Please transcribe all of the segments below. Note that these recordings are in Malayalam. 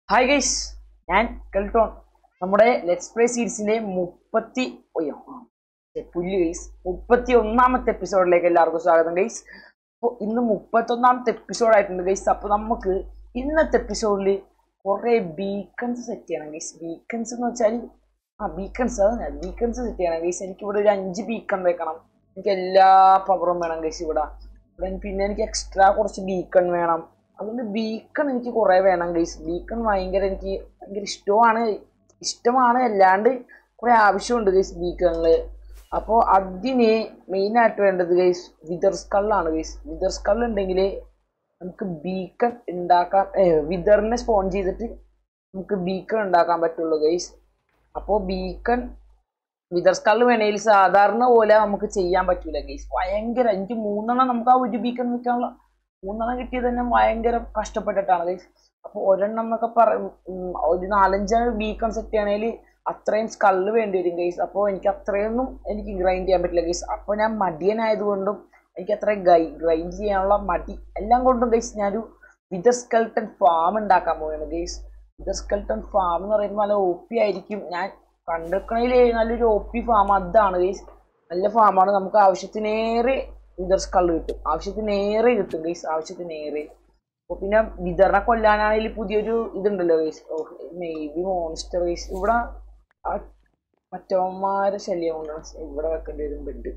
ഹായ് ഗൈസ് ഞാൻ കെൽട്ടോൺ നമ്മുടെ ലെറ്റ്സ് പ്ലേ സീരീസിന്റെ മുപ്പത്തി ഒയ്യോ ആ, ഛെ, പുല്ല് ഗൈസ് മുപ്പത്തി ഒന്നാമത്തെ എപ്പിസോഡിലേക്ക് എല്ലാവർക്കും സ്വാഗതം ഗൈസ് അപ്പോൾ ഇന്ന് മുപ്പത്തി ഒന്നാമത്തെ എപ്പിസോഡ് ആയിട്ടുണ്ട് ഗൈസ് അപ്പോൾ നമുക്ക് ഇന്നത്തെ എപ്പിസോഡിൽ കുറേ ബീക്കൺസ് സെറ്റ് ചെയ്യണം ഗൈസ് ബീക്കൺസ് എന്ന് വെച്ചാൽ ആ ബീക്കൺസ് അതാണ് ബീക്കൺസ് സെറ്റ് ചെയ്യണം ഗൈസ് എനിക്ക് ഇവിടെ ഒരു അഞ്ച് ബീക്കൺ വെക്കണം എനിക്ക് എല്ലാ പവറും വേണം ഗൈസ് ഇവിടെ ഇവിടെ പിന്നെ എനിക്ക് എക്സ്ട്രാ കുറച്ച് ബീക്കൺ വേണം അതുകൊണ്ട് ബീക്കൺ എനിക്ക് കുറേ വേണം ഗൈസ് ബീക്കൺ ഭയങ്കര എനിക്ക് ഭയങ്കര ഇഷ്ടമാണ് ഇഷ്ടമാണ് അല്ലാണ്ട് കുറേ ആവശ്യമുണ്ട് ഗൈസ് ബീക്കണിൽ അപ്പോൾ അതിന് മെയിനായിട്ട് വേണ്ടത് ഗൈസ് വിതർ സ്കള്ളാണ് ഗൈസ് വിതർ സ്കൾ ഉണ്ടെങ്കിൽ നമുക്ക് ബീക്കൺ ഉണ്ടാക്കാൻ വിതറിനെ സ്പോൺ ചെയ്തിട്ട് നമുക്ക് ബീക്കൺ ഉണ്ടാക്കാൻ പറ്റുള്ളൂ ഗൈസ് അപ്പോൾ ബീക്കൺ വിതർ സ്കൾ വേണേൽ സാധാരണ പോലെ നമുക്ക് ചെയ്യാൻ പറ്റൂല ഗൈസ് ഭയങ്കര എനിക്ക് മൂന്നെണ്ണം നമുക്ക് ആ ഒരു ബീക്കൺ വെക്കാനുള്ള മൂന്നെണ്ണം കിട്ടിയത് തന്നെ ഭയങ്കര കഷ്ടപ്പെട്ടിട്ടാണ് ഗൈസ് അപ്പോൾ ഒരെണ്ണം എന്നൊക്കെ പറ ഉം, ഒരു നാലഞ്ച് ബീക്കൺ സെറ്റ് ചെയ്യണേൽ അത്രയും സ്കള്ള് വേണ്ടി വരും ഗൈസ് അപ്പോൾ എനിക്ക് അത്രയൊന്നും എനിക്ക് ഗ്രൈൻഡ് ചെയ്യാൻ പറ്റില്ല ഗൈസ് അപ്പോൾ ഞാൻ മടിയനായതുകൊണ്ടും എനിക്ക് അത്ര ഗൈ ഗ്രൈൻഡ് ചെയ്യാനുള്ള മടി എല്ലാം കൊണ്ടും ഗൈസ് ഞാനൊരു വിതർ സ്കെൽട്ടൺ ഫാം ഉണ്ടാക്കാൻ പോവുകയാണ് ഗൈസ് വിതർ സ്കെൽട്ടൺ ഫാം എന്ന് പറയുമ്പോൾ നല്ല ഒ പി ആയിരിക്കും ഞാൻ കണ്ടെക്കണതിൽ നല്ലൊരു ഒ പി ഫാം അതാണ് ഗൈസ് നല്ല ഫാമാണ് നമുക്ക് ആവശ്യത്തിനേറെ വിതർ സ്കൾ കിട്ടും ആവശ്യത്തിനേറെ കിട്ടും ഗൈസ് ആവശ്യത്തിനേറെ അപ്പോൾ പിന്നെ വിതറിനെ കൊല്ലാനാണെങ്കിൽ പുതിയൊരു ഇതുണ്ടല്ലോ ഗൈസ് മെയ്ബി മോൺസ്റ്റർ ഗൈസ് ഇവിടെ ആ മറ്റവന്മാരെ ശല്യം കൊണ്ടാണ് ഇവിടെ വെക്കേണ്ടി വരും ബെഡ്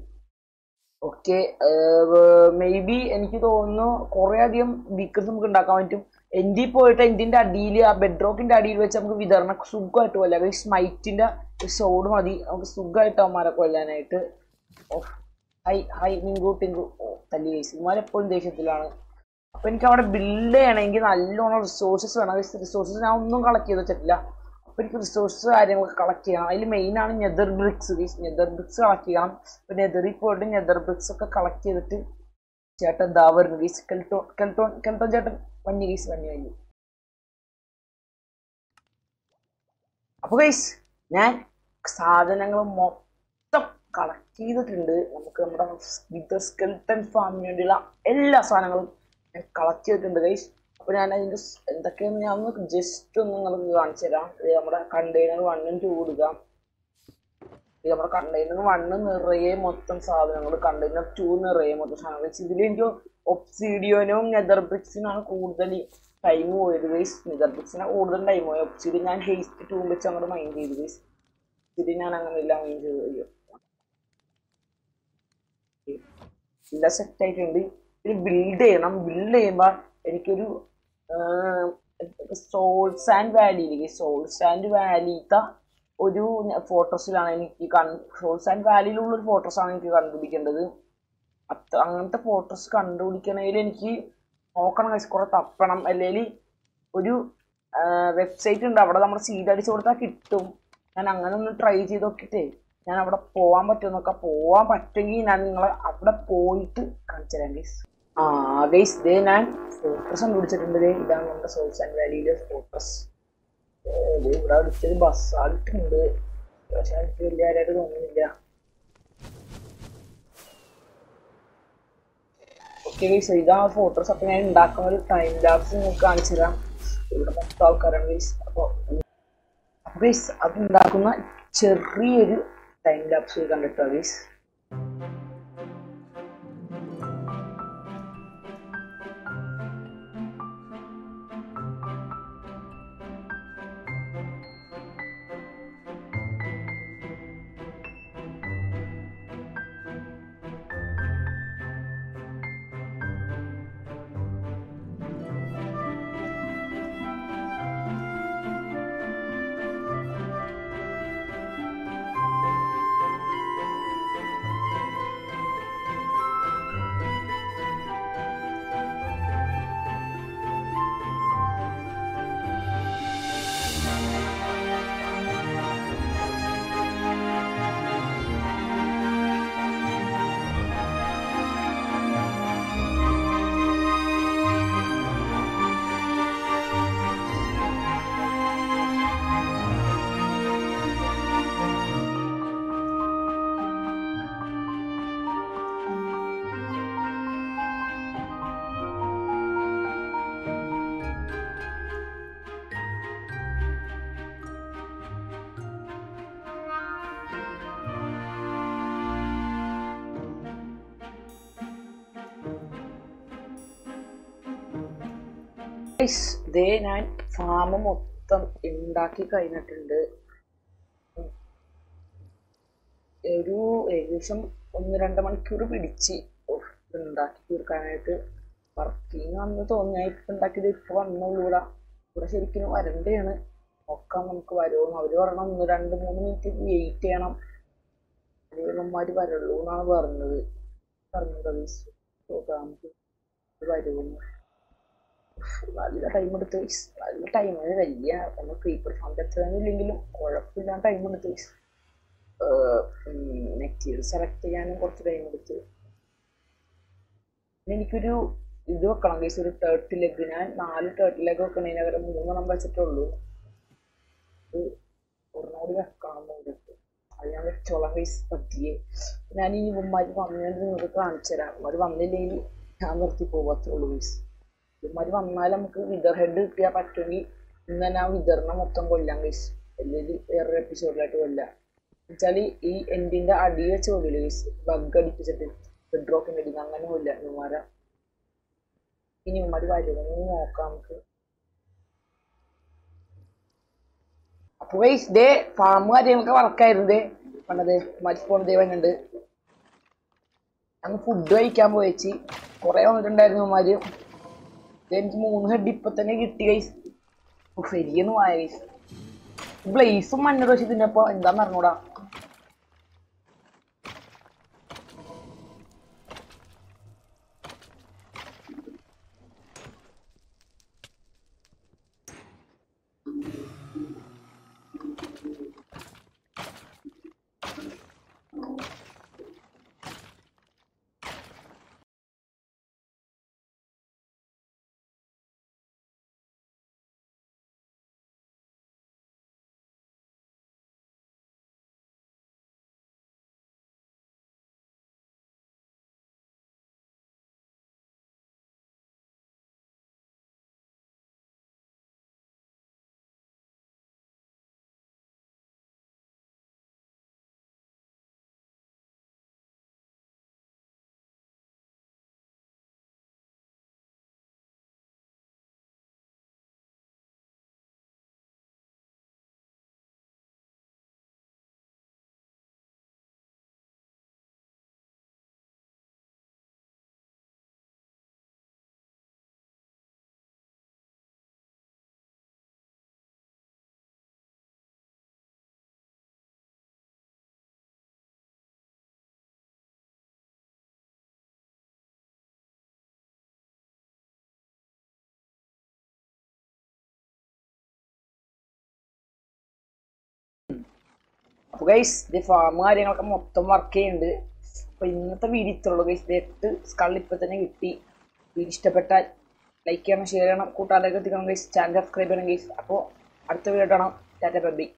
ഓക്കെ മേ ബി എനിക്ക് തോന്നുന്നു കുറേ അധികം ബീക്കൺസ് നമുക്ക് ഉണ്ടാക്കാൻ പറ്റും എൻ്റെ പോയിട്ട് എന്തിൻ്റെ അടിയിൽ ആ ബെഡ് റോക്കിൻ്റെ അടിയിൽ വെച്ച് നമുക്ക് വിതരണ സുഖമായിട്ട് കൊല്ലാം ഈ സ്മൈറ്റിൻ്റെ സോഡ് മതി നമുക്ക് സുഖമായിട്ട് അവന്മാരെ കൊല്ലാനായിട്ട് ഓ ഹൈ ഹൈ നിങ്കു ടിങ്കു ഓ തല്ലി കേസ് ഇവന്മാരെപ്പോഴും ദേഷ്യത്തിലാണ് അപ്പോൾ എനിക്ക് അവിടെ ബിൽഡ് ചെയ്യണമെങ്കിൽ നല്ലോണം റിസോഴ്സസ് വേണം റിസോഴ്സസ് ഞാൻ ഒന്നും കളക്ട് ചെയ്ത് വെച്ചിട്ടില്ല അപ്പോൾ എനിക്ക് റിസോഴ്സസ് കാര്യങ്ങളൊക്കെ കളക്ട് ചെയ്യണം അതിൽ മെയിനാണ് nether bricks guys nether bricks collect ചെയ്യണം അപ്പോൾ നെതറിൽ പോയിട്ട് നെതർ ബ്രിക്സ് ഒക്കെ കളക്ട് ചെയ്തിട്ട് ചേട്ടൻ ദാ വരുന്നു ഗീസ് കെൽട്ടോൺ കെൽട്ടോൺ കെൽട്ടോൺ ചേട്ടൻ വന്യ ഗീസ് വന്യ വന്യ അപ്പോൾ ഗൈസ് ഞാൻ സാധനങ്ങൾ മൊത്തം കളക്ട് ചെയ്തിട്ടുണ്ട് നമുക്ക് നമ്മുടെ വിത്ത് സ്കെൽട്ടൺ ഫാമിന് വേണ്ടിയുള്ള എല്ലാ സാധനങ്ങളും ഞാൻ കളക്ട് ചെയ്തിട്ടുണ്ട് ഗൈസ് അപ്പോൾ ഞാൻ അതിൻ്റെ സ് എന്തൊക്കെയെന്ന് ഞാൻ ഒന്ന് ജസ്റ്റ് ഒന്ന് നിങ്ങൾക്ക് കാണിച്ചു തരാം ഇത് നമ്മുടെ കണ്ടെയ്നർ വണ്ണും ടു കൊടുക്കാം ഇത് നമ്മുടെ കണ്ടെയ്നർ വണ്ണ് നിറയെ മൊത്തം സാധനങ്ങൾ കണ്ടെയ്നർ ടു നിറയെ മൊത്തം സാധനങ്ങൾ ഇതിൽ എനിക്ക് ഒപ്സീഡിയോനും നെതർ ബ്രിക്സിനാണ് കൂടുതൽ ടൈം പോയത് ഗൈസ് നെതർ ബ്രിക്സിനാണ് കൂടുതൽ ടൈം പോയത് ഒപ്സീഡിയൻ ഞാൻ ഹേസ്റ്റ് ടൂ വെച്ച് അങ്ങോട്ട് മൈൻഡ് ചെയ്തു ഗൈസ് ഇത് ഞാൻ അങ്ങനെ എല്ലാം മൈൻഡ് ചെയ്തു അയ്യോ എല്ലാം സെറ്റ് ആയിട്ടുണ്ട് ഇത് ബിൽഡ് ചെയ്യണം ബിൽഡ് ചെയ്യുമ്പോൾ എനിക്കൊരു സോൾസ് ആൻഡ് വാലിയിലേക്ക് സോൾസ് ആൻഡ് വാലിത്തെ ഒരു ഫോട്ടോസിലാണ് എനിക്ക് കൺ സോൾസ് ആൻഡ് വാലിയിലുള്ള ഒരു ഫോട്ടോസാണ് എനിക്ക് കണ്ടുപിടിക്കേണ്ടത് അത്ര അങ്ങനത്തെ ഫോട്ടോസ് കണ്ടുപിടിക്കണതിൽ എനിക്ക് നോക്കണം കഴിച്ച് കുറെ തപ്പണം അല്ലെങ്കിൽ ഒരു വെബ്സൈറ്റ് ഉണ്ട് അവിടെ നമ്മൾ സീഡ് അടിച്ചു കൊടുത്താൽ കിട്ടും ഞാൻ അങ്ങനെ ഒന്ന് ട്രൈ ചെയ്ത് നോക്കിയിട്ടേ ഞാൻ അവിടെ പോകാൻ പറ്റുമെന്നൊക്കെ പോകാൻ പറ്റുമെങ്കിൽ ഞാൻ നിങ്ങളെ അവിടെ പോയിട്ട് കാണിച്ചു തരാം ഗൈസ് ആ ഗൈസ് ഇതേ ഞാൻ ഫോട്ടോസ് കണ്ടുപിടിച്ചിട്ടുണ്ട് ദേ ഇതാണ് നമ്മുടെ സോൾസ് ആൻഡ് വാലിയിലെ ഫോട്ടോസ് ഇവിടെ അടുത്തൊരു ബസ് ആൾട്ടുണ്ട് പക്ഷെ എനിക്ക് വലിയ ആരായിട്ട് തോന്നുന്നില്ല ഓക്കെ ഗൈസ് ഇതാ ഫോട്ടോസ് അപ്പൊ ഞാൻ ഉണ്ടാക്കുന്ന ഒരു ടൈം ലാപ്സ് നിങ്ങൾക്ക് കാണിച്ചു തരാം ഇവിടെ മൊത്തം ആൾക്കാരാണ് ഗൈസ് അപ്പോൾ അപ്പൊ ഗൈസ് അത് ഉണ്ടാക്കുന്ന ചെറിയൊരു ടൈം ലാപ്സ് കണ്ടിട്ടോ ഗൈസ് ഗൈസ് ദേ ഞാൻ ഫാം മൊത്തം ഉണ്ടാക്കി കഴിഞ്ഞിട്ടുണ്ട് ഒരു ഏകദേശം ഒന്ന് രണ്ട് മണിക്കൂർ പിടിച്ച് ഉഫ്, ഇത് ഉണ്ടാക്കി തീർക്കാനായിട്ട് വർക്കിംഗ് ആണെന്ന് തോന്നി ഞാൻ ഇപ്പം ഉണ്ടാക്കിയത് ഇപ്പം വന്നുള്ളൂ ഇവിടെ ഇവിടെ ശരിക്കും വരണ്ടയാണ് നോക്കാം നമുക്ക് വരുമോ അവർ പറയണം ഒന്ന് രണ്ട് മൂന്ന് മിനിറ്റ് വെയിറ്റ് ചെയ്യണം ദേവന്മാർ വരുള്ളൂ എന്നാണ് പറഞ്ഞത് പറഞ്ഞത് ഗൈസ് നോക്കാം നമുക്ക് ഇത് വരുമെന്ന് നല്ല ടൈം എടുത്ത് guys. നല്ല ടൈം വലിയ നമ്മൾ ക്രീപ്പർ ഫാമിൽ എത്താനില്ലെങ്കിലും കുഴപ്പമില്ല ടൈം എടുത്ത് മെറ്റീരിയൽ സെലക്ട് ചെയ്യാനും കുറച്ച് ടൈം എടുത്ത് പിന്നെ എനിക്കൊരു ഇത് വെക്കണം കേസ് ഒരു തേർട്ടി ലെഗ് ഞാൻ നാല് തേർട്ടി ലെഗ് വെക്കണതിന് പകരം മൂന്നെണ്ണം വെച്ചിട്ടുള്ളൂ ഇത് ഒരെണ്ണം കൂടി വെക്കണം മൂന്നിട്ട് അത് ഞാൻ വെച്ചോളാം കേസ് പറ്റിയേ ഞാൻ ഈ ഇവന്മാർ വന്നിട്ട് നിങ്ങൾക്ക് കാണിച്ചു തരാം ഇവന്മാർ വന്നില്ലെങ്കിൽ ഞാൻ നിർത്തി പോകത്തേ ഉള്ളൂ കേസ് ഇവന്മാർ വന്നാൽ നമുക്ക് വിതർ ഹെഡ് കിട്ടിയാൽ പറ്റുമെങ്കിൽ ഇന്ന് തന്നെ ആ വിതറിനെ മൊത്തം കൊല്ലാം കേസ് അല്ലെങ്കിൽ വേറൊരു എപ്പിസോഡിലായിട്ട് കൊല്ലാം എന്നുവെച്ചാൽ ഈ എൻഡിന്റെ അടി വെച്ച് കൊല്ലില്ല കേസ് ബഗ് അടിപ്പിച്ചിട്ട് ബെഡ് റോക്കിന്റെ അടിക്ക് അങ്ങനെ കൊല്ല ഇവന്മാരെ ഇനി ഇവന്മാർ വരുമെന്ന് നോക്കാം നമുക്ക് അപ്പൊ ഗൈസ് ദേ ഫാം കാര്യങ്ങളൊക്കെ വർക്കായിരുന്നു പണ്ടത് മരിപ്പോണ് ദേ വന്നുണ്ട് അന്ന് ഫുഡ് കഴിക്കാൻ പോയിച്ച് കുറെ വന്നിട്ടുണ്ടായിരുന്നു ഇവന്മാര് ദേ എനിക്ക് മൂന്ന് ഹെഡ് ഇപ്പൊ തന്നെ കിട്ടി ഗൈസ് ശരിയെന്ന് പോയ ഗൈസ് ബ്ലേസും മഞ്ഞ ദോശ തിന്നപ്പോ എന്താന്ന് അറിഞ്ഞൂടാ അപ്പൊ ഗൈസ് ഇത് ഫാം കാര്യങ്ങളൊക്കെ മൊത്തം വർക്ക് ചെയ്യുന്നുണ്ട് അപ്പൊ ഇന്നത്തെ വീഡിയോ ഇത്രയുള്ളൂ ഗൈസ് ഇത് എട്ട് സ്കൾ ഇപ്പൊ തന്നെ കിട്ടി വീഡിയോ ഇഷ്ടപ്പെട്ടാൽ ലൈക്ക് ചെയ്യണം ഷെയർ ചെയ്യണം കൂട്ടാലേക്ക് എത്തിക്കണം ഗൈസ് ചാനൽ സബ്സ്ക്രൈബ് ചെയ്യണം ഗൈസ് അപ്പോൾ അടുത്ത വീഡിയോ കാണാം ടാറ്റ ബൈ